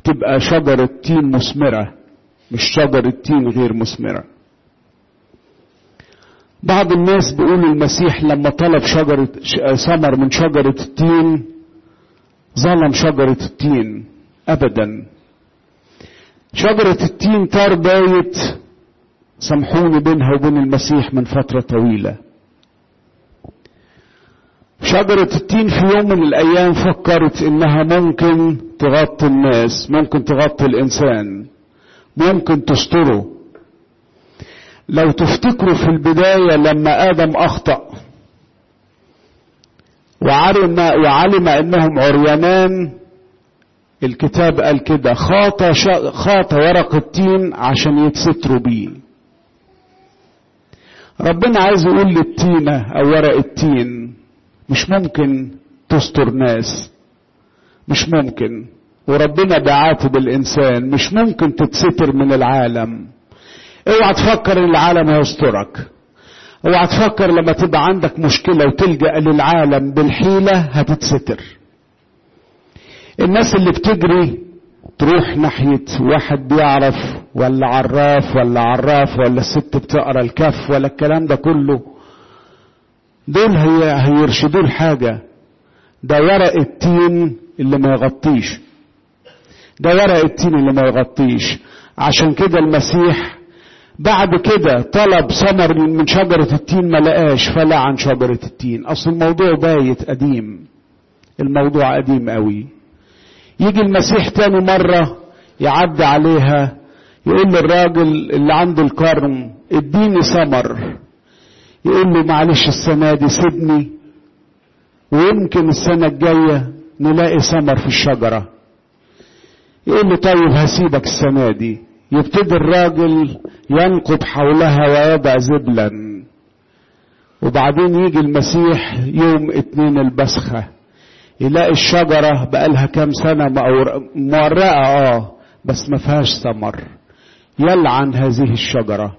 تبقى شجرة تين مثمرة مش شجرة تين غير مثمرة بعض الناس بيقولوا المسيح لما طلب شجرة ثمر من شجرة التين ظلم شجرة التين أبدا شجرة التين طار بايت سامحوني بينها وبين المسيح من فترة طويلة شجرة التين في يوم من الأيام فكرت إنها ممكن تغطي الناس ممكن تغطي الإنسان ممكن تستره لو تفتكروا في البداية لما آدم أخطأ وعلم, وعلم أنهم عريانان الكتاب قال كده خاط خاط ورق التين عشان يتستروا بيه ربنا عايز يقول للتينة أو ورق التين مش ممكن تستر ناس مش ممكن وربنا بيعاتب الإنسان مش ممكن تتستر من العالم اوعى تفكر ان العالم هيسترك اوعى تفكر لما تبقى عندك مشكلة وتلجأ للعالم بالحيلة هتتستر الناس اللي بتجري تروح ناحية واحد بيعرف ولا عراف ولا عراف ولا ست بتقرا الكف ولا الكلام ده كله دول هي هيرشدوا الحاجة ده ورق التين اللي ما يغطيش ده ورق التين اللي ما يغطيش عشان كده المسيح بعد كده طلب ثمر من شجرة التين ما لقاش فلعن شجرة التين اصل الموضوع بايت قديم الموضوع قديم قوي يجي المسيح تاني مرة يعدي عليها يقول للراجل اللي عنده الكرم اديني ثمر يقول له معلش السنة دي سيبني ويمكن السنة الجاية نلاقي ثمر في الشجرة يقول له طيب هسيبك السنة دي يبتدي الراجل ينقض حولها ويضع زبلا وبعدين يجي المسيح يوم اتنين البسخة يلاقي الشجرة بقالها كام سنة مورقة اه بس ما فيهاش ثمر يلعن هذه الشجرة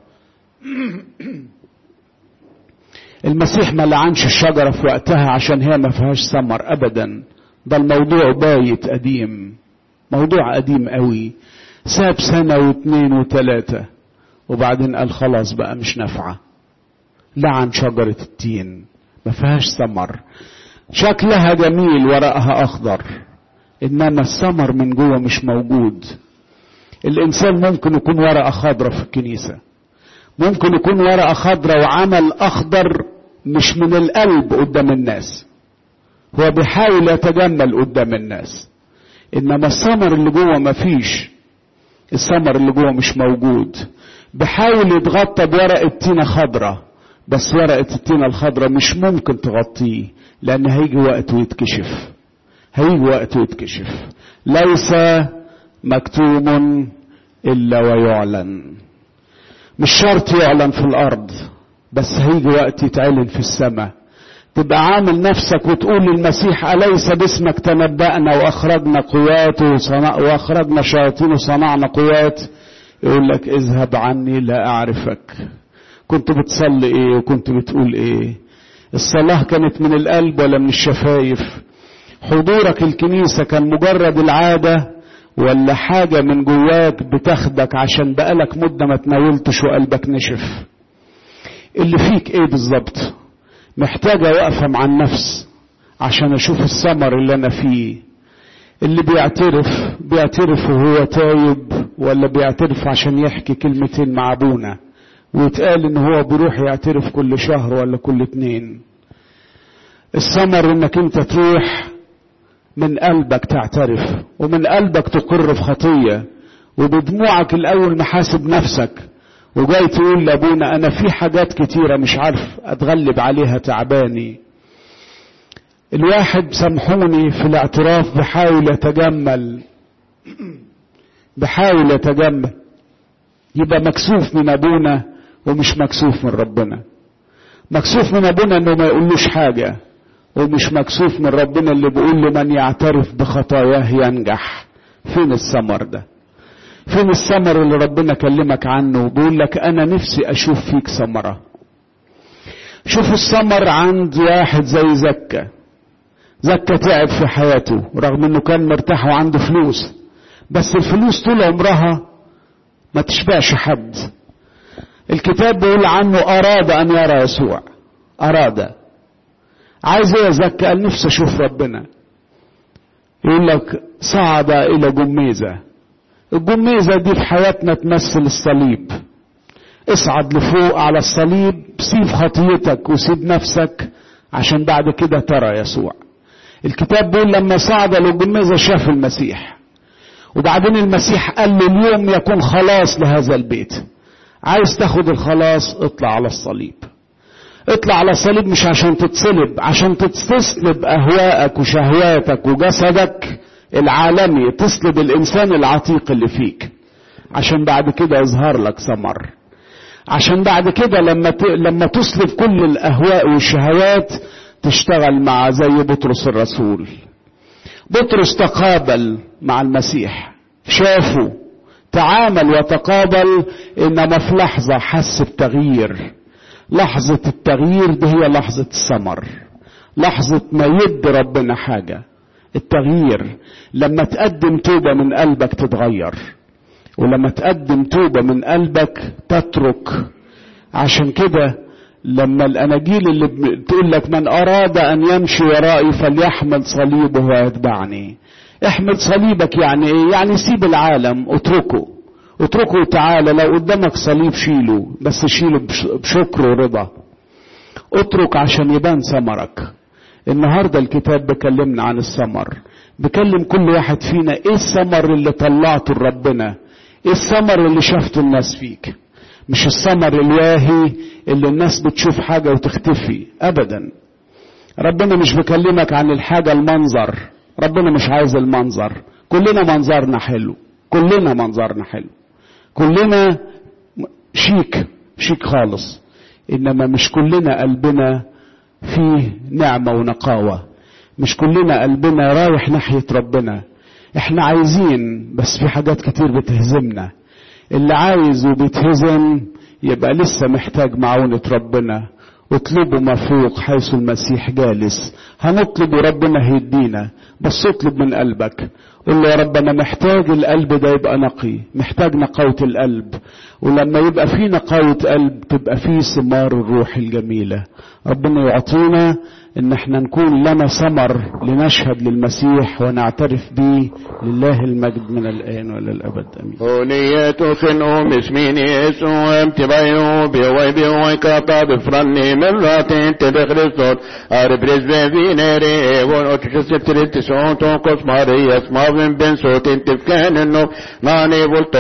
المسيح ما لعنش الشجرة في وقتها عشان هي ما فيهاش ثمر ابدا ده الموضوع بايت قديم موضوع قديم قوي ساب سنة واثنين وثلاثة وبعدين قال خلاص بقى مش نافعة لعن شجرة التين ما فيهاش ثمر شكلها جميل ورقها أخضر إنما الثمر من جوه مش موجود الإنسان ممكن يكون ورقة خضرة في الكنيسة ممكن يكون ورقة خضرة وعمل أخضر مش من القلب قدام الناس هو بيحاول يتجمل قدام الناس إنما الثمر اللي جوه مفيش الثمر اللي جوه مش موجود بحاول يتغطى بورقة تينة خضرة بس ورقة التينة الخضرة مش ممكن تغطيه لأن هيجي وقت ويتكشف هيجي وقت ويتكشف ليس مكتوم إلا ويعلن مش شرط يعلن في الأرض بس هيجي وقت يتعلن في السماء تبقى عامل نفسك وتقول للمسيح أليس باسمك تنبأنا وأخرجنا قوات وصنع وأخرجنا شياطين وصنعنا قوات يقول لك اذهب عني لا أعرفك كنت بتصلي إيه وكنت بتقول إيه الصلاة كانت من القلب ولا من الشفايف حضورك الكنيسة كان مجرد العادة ولا حاجة من جواك بتاخدك عشان بقالك مدة ما تناولتش وقلبك نشف اللي فيك ايه بالظبط محتاجة وقفة مع النفس عشان اشوف الثمر اللي انا فيه اللي بيعترف بيعترف وهو تايب ولا بيعترف عشان يحكي كلمتين مع ابونا ويتقال ان هو بيروح يعترف كل شهر ولا كل اتنين الثمر انك انت تروح من قلبك تعترف ومن قلبك تقر في خطية وبدموعك الاول محاسب نفسك وجاي تقول لابونا انا في حاجات كتيرة مش عارف اتغلب عليها تعباني الواحد سامحوني في الاعتراف بحاول يتجمل بحاول يتجمل يبقى مكسوف من ابونا ومش مكسوف من ربنا مكسوف من ابونا انه ما يقولوش حاجة ومش مكسوف من ربنا اللي بيقول له من يعترف بخطاياه ينجح فين الثمر ده فين الثمر اللي ربنا كلمك عنه وبيقول لك انا نفسي اشوف فيك ثمرة شوف الثمر عند واحد زي زكا زكا تعب في حياته رغم انه كان مرتاح وعنده فلوس بس الفلوس طول عمرها ما تشبعش حد الكتاب بيقول عنه أراد أن يرى يسوع أراد عايز ايه يزكى قال نفسي اشوف ربنا يقول لك صعد الى جميزة الجميزة دي في حياتنا تمثل الصليب اصعد لفوق على الصليب سيب خطيتك وسيب نفسك عشان بعد كده ترى يسوع الكتاب بيقول لما صعد للجميزة شاف المسيح وبعدين المسيح قال له اليوم يكون خلاص لهذا البيت عايز تاخد الخلاص اطلع على الصليب اطلع على الصليب مش عشان تتصلب عشان تسلب اهواءك وشهواتك وجسدك العالمي تسلب الانسان العتيق اللي فيك عشان بعد كده يظهر لك ثمر عشان بعد كده لما ت... لما تسلب كل الاهواء والشهوات تشتغل مع زي بطرس الرسول بطرس تقابل مع المسيح شافه تعامل وتقابل انما في لحظه حس بتغيير لحظة التغيير دي هي لحظة الثمر لحظة ما يدي ربنا حاجة التغيير لما تقدم توبة من قلبك تتغير ولما تقدم توبة من قلبك تترك عشان كده لما الأناجيل اللي بتقول لك من أراد أن يمشي ورائي فليحمل صليبه ويتبعني احمل صليبك يعني ايه يعني سيب العالم اتركه اتركه تعالى لو قدامك صليب شيله بس شيله بشكر ورضا اترك عشان يبان ثمرك النهارده الكتاب بيكلمنا عن الثمر بكلم كل واحد فينا ايه الثمر اللي طلعته لربنا ايه الثمر اللي شافته الناس فيك مش الثمر الواهي اللي الناس بتشوف حاجه وتختفي ابدا ربنا مش بيكلمك عن الحاجه المنظر ربنا مش عايز المنظر كلنا منظرنا حلو كلنا منظرنا حلو كلنا شيك شيك خالص انما مش كلنا قلبنا فيه نعمه ونقاوه مش كلنا قلبنا رايح ناحيه ربنا احنا عايزين بس في حاجات كتير بتهزمنا اللي عايز وبيتهزم يبقى لسه محتاج معونة ربنا اطلبوا ما فوق حيث المسيح جالس هنطلب وربنا هيدينا بس اطلب من قلبك قل له يا رب انا محتاج القلب ده يبقى نقي محتاج نقاوة القلب ولما يبقى في نقاوة قلب تبقى في ثمار الروح الجميلة ربنا يعطينا ان احنا نكون لنا ثمر لنشهد للمسيح ونعترف به لله المجد من الان والى الابد امين هونية خنو مسمين يسوع امتبايو بيوي بيوي كاتا بفرني من راتين تبخرستون اربرز بفينيري ونوتشس تريتسون تون كوس ماريس مافن بن صوتين تفكان النو ناني بولت